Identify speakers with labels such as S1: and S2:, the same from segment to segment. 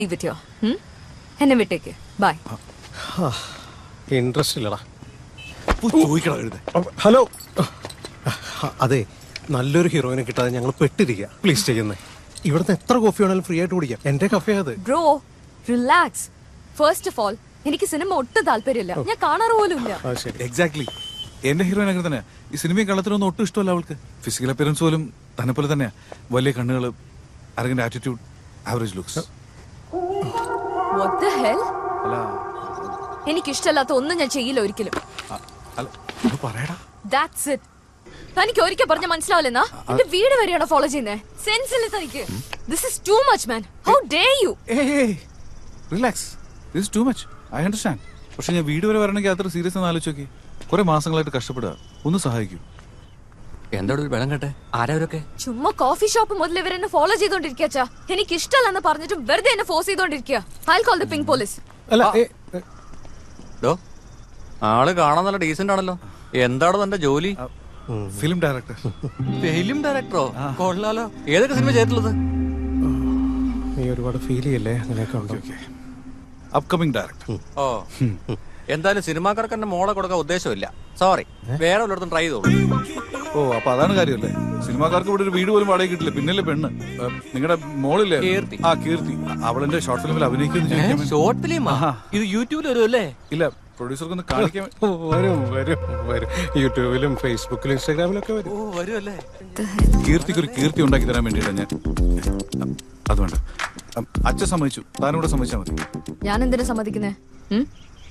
S1: വിറ്റോ എന്നെ വിട്ടേക്ക് by
S2: interest ഇല്ലടാ
S3: ചോദിക്കണം എഴുതേ
S2: ഹലോ അതെ നല്ലൊരു ഹീറോയിനെ കിട്ടാതെ ഞങ്ങൾ പെട്ടിരിക്കുക പ്ലീസ് ചെയ്യുന്നേ ഇവിടുന്ന് എത്ര കോഫി വേണേലും ഫ്രീ ആയിട്ട് കുടിക്കാം എന്റെ കഫേ അത്
S1: bro relax first of all എനിക്ക് സിനിമ ഒട്ടും താല്പര്യമില്ല ഞാൻ കാണാറ് പോലും ഇല്ല
S2: ആ ശരി
S3: എക്സാക്ട്ലി എന്റെ ഹീറോയിൻ അങ്ങനെ തന്നെ ഈ സിനിമയും കള്ളത്തിനൊന്നും ഒട്ടും ഇഷ്ടമല്ല അവൾക്ക് ഫിസിക്കൽ അപ്പിയറൻസ് പോലും തന്നെ പോലെ തന്നെയാ വലിയ കണ്ണുകൾ അരകിന്റെ attitude average looks
S1: What the hell?
S3: അല്ല
S1: എനിക്ക് ഇഷ്ടമല്ലാത്ത ഒന്നും ഞാൻ ചെയ്യില്ല ഒരിക്കലും
S3: അ- അല്ല ഇത് പറയടാ
S1: ദാറ്റ്സ് ഇറ്റ് തനിക്ക് ഒരിക്കൽ പറഞ്ഞ മനസ്സിലാവില്ലെന്നാ എന്റെ വീട് വരെയാണോ ഫോളോ ചെയ്യുന്നേ സെൻസ് ഇല്ല തനിക്ക് this is too much man how dare you
S3: relax this too much I understand പക്ഷെ ഞാൻ വീട് വരെ വരണമെങ്കിൽ അത്ര സീരിയസ് എന്ന് ആലോചിച്ച് നോക്കി കുറെ മാസങ്ങളായിട്ട് കഷ്ടപ്പെടുക ഒന്ന് സഹായിക്കൂ
S4: എന്താ ഒരു വെള്ളം കേട്ടെ ആരാവരൊക്കെ
S1: ചുമ്മാ കോഫി ഷോപ്പ് മുതൽ ഇവർ എന്നെ ഫോളോ ചെയ്തോണ്ടിരിക്കുക എനിക്ക് ഇഷ്ടമല്ലെന്ന് പറഞ്ഞിട്ടും വെറുതെ എന്നെ ഫോഴ്സ് ചെയ്തോണ്ടിരിക്കുക I call the pink police
S2: അല്ല ഏ, ഏ,
S4: ഡോ ആള് കാണാൻ നല്ല ഡീസന്റ് ആണല്ലോ എന്താണ് തന്റെ ജോലി
S3: ഫിലിം ഡയറക്ടർ
S4: ഫിലിം ഡയറക്ടറോ കൊള്ളാലോ ഏതൊക്കെ സിനിമ ചെയ്തിട്ടുള്ളത്
S2: നീ ഒരുപാട് ഫീൽ ചെയ്യല്ലേ അങ്ങനെയൊക്കെ ഉണ്ടോ
S3: അപ്കമിങ് ഡയറക്ടർ
S4: ഓ എന്തായാലും സിനിമാക്കാർക്ക് എന്നെ മോളെ കൊടുക്കാൻ ഉദ്ദേശമില്ല സോറി വേറെ വല്ലയിടത്തും ട്രൈ ചെയ്തോളൂ
S3: ഓ അപ്പൊ അതാണ് കാര്യമല്ലേ സിനിമാക്കാർക്ക് ഇവിടെ ഒരു വീട് പോലും വാടക കിട്ടില്ല പിന്നല്ലേ പെണ്ണ് നിങ്ങളുടെ മോളില്ലേ
S4: കീർത്തി.
S3: ആ കീർത്തി അവളെന്റെ ഷോർട്ട് ഫിലിമിൽ അഭിനയിക്കുന്നു ചോദിക്കാൻ വേണ്ടി-
S4: ഷോർട്ട് ഫിലിമാ ഇത് യൂട്യൂബിൽ വരുമല്ലേ
S3: ഇല്ല പ്രൊഡ്യൂസർക്ക് ഒന്ന് കാണിക്കാൻ വേ-
S2: വരും വരും വരും യൂട്യൂബിലും ഫേസ്ബുക്കിലും ഇൻസ്റ്റാഗ്രാമിലൊക്കെ വരും
S4: ഓ വരുമല്ലേ
S3: കീർത്തിക്ക് ഒരു കീർത്തി ഉണ്ടാക്കി തരാൻ വേണ്ടിയിട്ടാണ് ഞാൻ അത് വേണ്ട അം, അച്ഛൻ സമ്മതിച്ചു താനും കൂടെ സമ്മതിച്ചാൽ മതി
S1: ഞാൻ എന്തിനാ സമ്മതിക്കുന്നേ ഉം?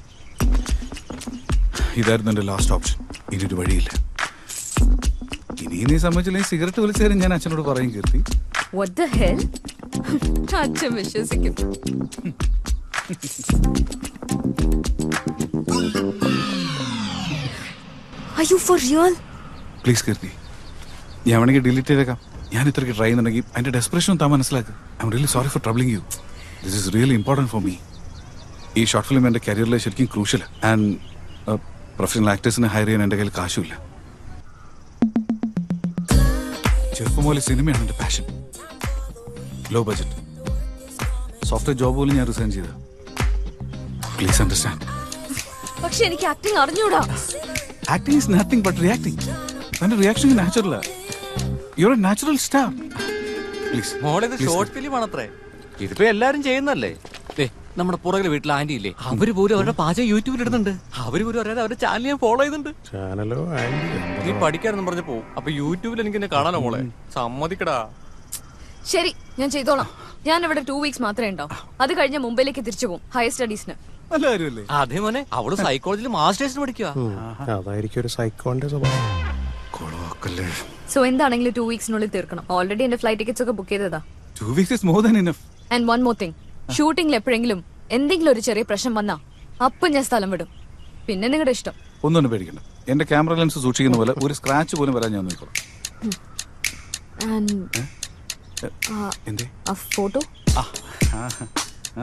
S3: ഇതായിരുന്നു എന്റെ ലാസ്റ്റ് ഓപ്ഷൻ ഇനി ഒരു വഴിയില്ല ഇനി നീ സമ്മതിച്ചില്ലെങ്കിൽ സിഗരറ്റ് വലിച്ചു തരാൻ ഞാൻ അച്ഛനോട് പറയും കീർത്തി
S1: What the hell? അച്ഛൻ വിശ്വസിക്കും Are you for real?
S3: Please Keerthi ഞാൻ വേണമെങ്കിൽ ഡിലീറ്റ് ചെയ്തേക്കാം ഞാൻ ഇത്രയ്ക്ക് ട്രൈ ചെയ്യുന്നുണ്ടെങ്കിൽ അതിന്റെ ഡെസ്പറേഷൻ താൻ മനസ്സിലാക്കുക I am really sorry for troubling you this is really important for me ഈ ഷോർട്ട് ഫിലിം എൻ്റെ കരിയറിലെ ശരിക്കും ക്രൂഷ്യൽ ആൻഡ് പ്രൊഫഷണൽ ആക്ടേഴ്സിനെ ഹയർ ചെയ്യാൻ എൻ്റെ കയ്യിൽ കാശുമില്ല ചെറുപ്പം പോലെ സിനിമയാണ് എൻ്റെ passion low budget software job പോലും ഞാൻ റിസൈൻ ചെയ്ത പ്ലീസ് അണ്ടർസ്റ്റാൻഡ്
S1: പക്ഷെ എനിക്ക് ആക്ടിങ് അറിഞ്ഞൂടാ
S3: acting is nothing but reacting തന്റെ റിയാക്ഷൻ നാച്ചുറലാ your a natural star please
S4: മോളെ ഇത് ഷോർട്ട് ഫിലിം ആണത്രേ ഇതിപ്പോ എല്ലാരും ചെയ്യുന്നല്ലേ ദേ, നമ്മുടെ പുറകിലെ വീട്ടിൽ ആന്റി ഇല്ലേ അവര് പോലും അവരുടെ പാചകം യൂട്യൂബിൽ ഇടുന്നുണ്ട് അവര് പോലും അറിയാതെ അവരുടെ ചാനൽ ഞാൻ ഫോളോ ചെയ്യുന്നുണ്ട്
S2: ചാനലോ ആൻഡിയോ
S4: നീ പഠിക്കാനെന്നും പറഞ്ഞ പോവും അപ്പൊ യൂട്യൂബിൽ എനിക്ക് എന്നെ കാണാനോ മോളെ സമ്മതിക്കടാ
S1: ശരി ഞാൻ ചെയ്തോളാം ഞാൻ ഇവിടെ ടു വീക്സ് മാത്രമേ ഉണ്ടാവും അത് കഴിഞ്ഞ മുംബൈയിലേക്ക് തിരിച്ചു പോകും ഹയർ സ്റ്റഡീസിന്
S3: നല്ല കാര്യമല്ലേ
S4: അതേ മോനെ അവള് സൈക്കോളജിയിൽ മാസ്റ്റേഴ്സിന് പഠിക്കുക
S2: അതായിരിക്കും ഒരു സൈക്കോന്റെ സ്വഭാവം
S3: കൊളവാക്കല്ലേ
S1: സോ എന്താണെങ്കിലും ടു വീക്സിനുള്ളിൽ തീർക്കണം ഓൾറെഡി എന്റെ ഫ്ലൈറ്റ് ടിക്കറ്റ്സ് ഒക്കെ ബുക്ക് ചെയ്തതാ
S3: two weeks is more than enough
S1: and one more thing ഷൂട്ടിംഗിൽ എപ്പോഴെങ്കിലും എന്തെങ്കിലും ഒരു ചെറിയ പ്രശ്നം വന്നാ അപ്പം ഞാൻ സ്ഥലം വിടും പിന്നെ നിങ്ങളുടെ ഇഷ്ടം
S3: ഒന്നും പേടിക്കണ്ട എന്റെ ക്യാമറ ലെൻസ് സൂക്ഷിക്കുന്ന പോലെ ഒരു സ്ക്രാച്ച് പോലും വരാൻ ഞാൻ നോക്കണം
S1: ആൻഡ്
S3: എന്തേ
S1: ആ ഫോട്ടോ
S3: ആ ആ, ആ.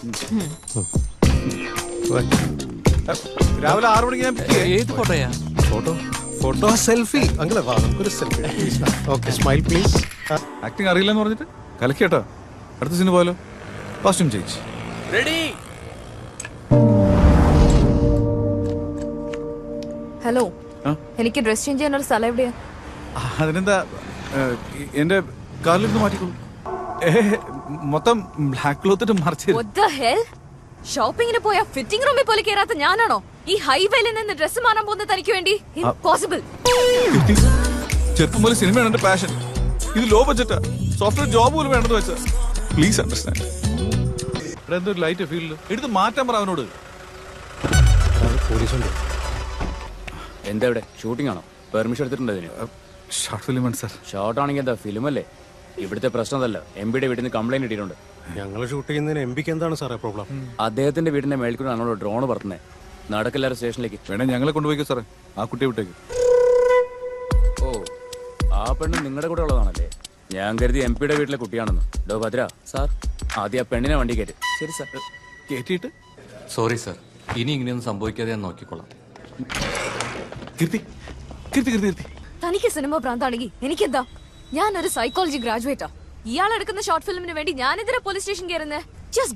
S3: രാവിലെ ആറു മണിക്ക് ഞാൻ pick ചെയ്യാം.
S4: ഏത് ഫോട്ടോയാ
S2: ഫോട്ടോ ഫോട്ടോ സെൽഫി അങ്ങനെ വാ നമുക്കൊരു selfie okay smile please
S3: acting അറിയില്ലെന്ന് പറഞ്ഞിട്ട് കലക്കിയേട്ടാ അടുത്ത സിനിമ പോയാലോ കോസ്റ്റ്യൂം ചേഞ്ച്
S4: റെഡി
S1: ഹലോ
S3: ആ?
S1: എനിക്ക് ഡ്രസ് ചേഞ്ച് ചെയ്യാൻ ഒരു സ്ഥലം എവിടെയാ
S3: അതിനെന്താ ഏഹ്, എന്റെ കാറിലിരുന്ന് മാറ്റിക്കോളൂ ഏ മൊത്തം ബ്ലാക്ക് ക്ലോത്തിട്ട് മറിച്ച്
S1: What the hell? ഷോപ്പിങ്ങിന് പോയ ഫിറ്റിംഗ് റൂമിൽ പോലെ കയറാത്ത ഞാനാണോ ഈ ഹൈവേയിൽ നിന്ന് ഡ്രസ് മാറാൻ പോകുന്നത് തനിക്ക് വേണ്ടി ഇമ്പോസിബിൾ
S3: കീർത്തി, ചെറുപ്പം പോലെ സിനിമയാണ് എന്റെ പാഷൻ ഇത് ലോ ബഡ്ജറ്റാ സോഫ്റ്റ്വെയർ ജോബ് പോലും വേണമെന്ന് വെച്ചാ പ്ലീസ് അണ്ടർസ്റ്റാൻഡ് ഇവിടെ എന്തോ ലൈറ്റ് ഫീൽഡ് എടുത്ത് മാറ്റാൻ പറ അവനോട്
S2: പോലീസുണ്ട്
S5: എന്താ ഇവിടെ ഷൂട്ടിംഗ് ആണോ പെർമിഷൻ എടുത്തിട്ടുണ്ട് അതിന്
S3: ഷോർട്ട് ഫിലിം ആണ് സാർ
S5: ഷോർട്ട് ആണെങ്കിൽ എന്താ ഫിലിം അല്ലേ ഇവിടുത്തെ പ്രശ്നം അതല്ല എം പിയുടെ വീട്ടിൽ നിന്ന് കംപ്ലൈന്റ് ഇട്ടിട്ടുണ്ട്
S2: ഞങ്ങൾ ഷൂട്ട് ചെയ്യുന്നതിന് എം പിക്ക് എന്താണ് സാറേ പ്രോബ്ലം
S5: അദ്ദേഹത്തിന്റെ വീടിന്റെ മേൽക്കൂടാണോ ഡ്രോൺ പറത്തുന്നത് നടക്കില്ലാത്ത സ്റ്റേഷനിലേക്ക്
S3: വേണേ ഞങ്ങളെ കൊണ്ടുപോയിക്കോ സാറേ ആ കുട്ടിയെ വിട്ടേക്ക്
S5: ഓ ആ പെണ്ണ് നിങ്ങളുടെ കൂടെ ഉള്ളതാണല്ലേ ഞാൻ കരുതി എം പിയുടെ വീട്ടിലെ കുട്ടിയാണെന്ന് ഡോ ഭദ്ര സാർ ആദ്യം ആ പെണ്ണിനെ വണ്ടി കയറ്റ് ശരി സാർ
S3: കയറ്റിയിട്ട്
S4: സോറി സർ ഇനി ഇങ്ങനെയൊന്നും സംഭവിക്കാതെ ഞാൻ നോക്കിക്കോളാം
S3: കീർത്തി കീർത്തി കീർത്തി കീർത്തി
S1: തനിക്ക് സിനിമ ഭ്രാന്താണെങ്കിൽ എനിക്കെന്താ ഞാൻ ഒരു സൈക്കോളജി ഗ്രാജുവേറ്റാ ഇയാൾ എടുക്കുന്ന ഷോർട്ട് ഫിലിമിന് വേണ്ടി ഞാൻ ഇതിനെ പോലീസ് സ്റ്റേഷൻ കയറുന്നേ